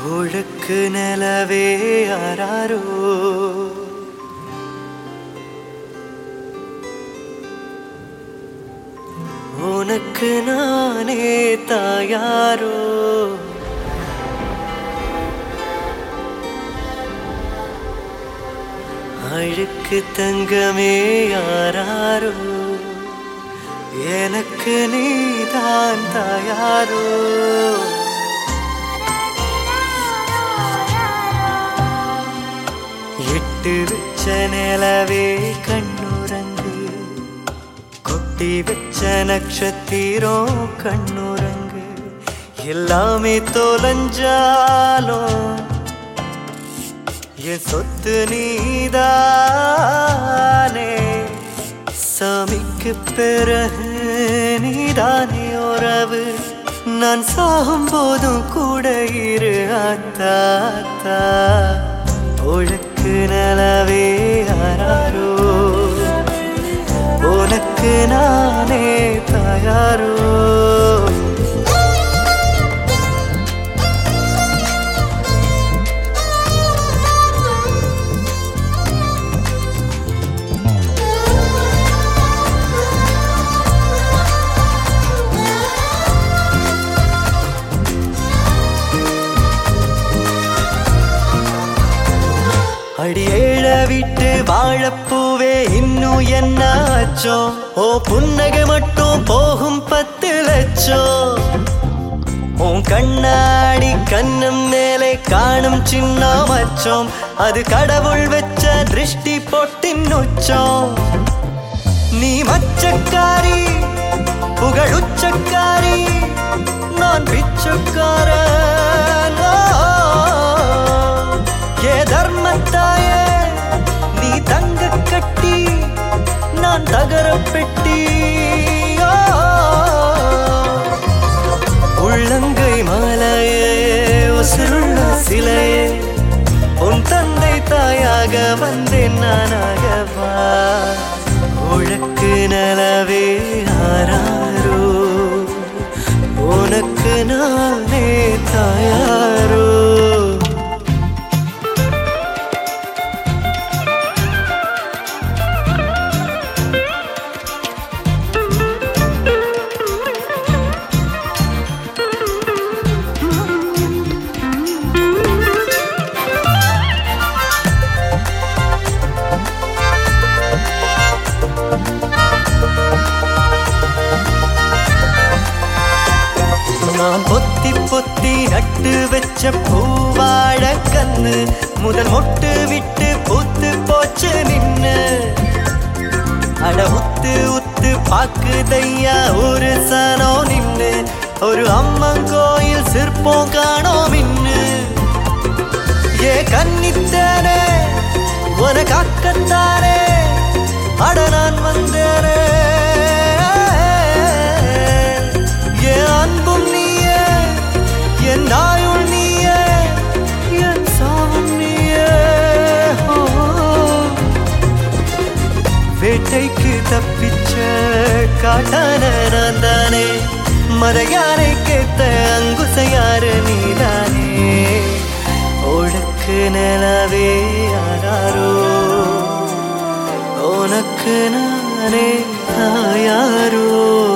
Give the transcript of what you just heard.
ஒழுக்கு நிலவே யாராரோ உனக்கு நானே தாயாரோ அழுக்கு தங்கமே யாராரோ எனக்கு நீதான் தாயாரோ எட்டு வச்ச நிலவே கண்ணுரங்கு கொட்டி வச்ச நட்சத்திரம் கண்ணுரங்கு எல்லாமே தொலைஞ்சாலும் என் சொத்து நீதானே சாமிக்கு பிறகு நீதானே உறவு நான் சாகும் போதும் கூட இரு அத்தாத்தா ஒழுக்கு நலவே யாரோ உனக்கு நானே தயாரோ அடியேழ விட்டு வாழப்பூவே இன்னும் என்ன ஆச்சோ ஓ புன்னகை மட்டும் போகும் பத்து லட்சம் உன் கண்ணாடி கண்ணம் மேலே காணும் சின்ன மச்சம் அது கடவுள் வச்ச திருஷ்டி பொட்டின் உச்சம் நீ மச்சக்காரி புகழுச்சக்காரி நான் பிச்சைக்காரன் ஏ தர்மத்தாயே நீ தங்க கட்டி நான் தகர பெட்டி உள்ளங்கை மாலையே உசுருள்ள சிலையே உன் தந்தை தாயாக வந்தேன் நானாகவா உழக்கு நலவே ஆராரோ உனக்கு நானே தாயாரோ நான் பொத்தி பொத்தி நட்டு வச்ச பூவாழ கண்ணு முதல் மொட்டு விட்டு பூத்து போச்சு நின்னு அட உத்து உத்து பாக்குதையா ஒரு சனோ நின்னு ஒரு அம்மன் கோயில் சிற்பம் காணோம் இன்னு ஏ கன்னித்தானே உன காக்கத்தானே அட நான் வந்தேனே என் அன்பும் நீயே என் நாயுள் நீயே என் சாவும் நீயே ஓ. வேட்டைக்கு தப்பிச்ச காட்டான நான் தானே மறையாரை கேத்த அங்குசையாரு நீதானே ஒழுக்கு நிலவே யாராரோ உனக்கு நானே தாயாரோ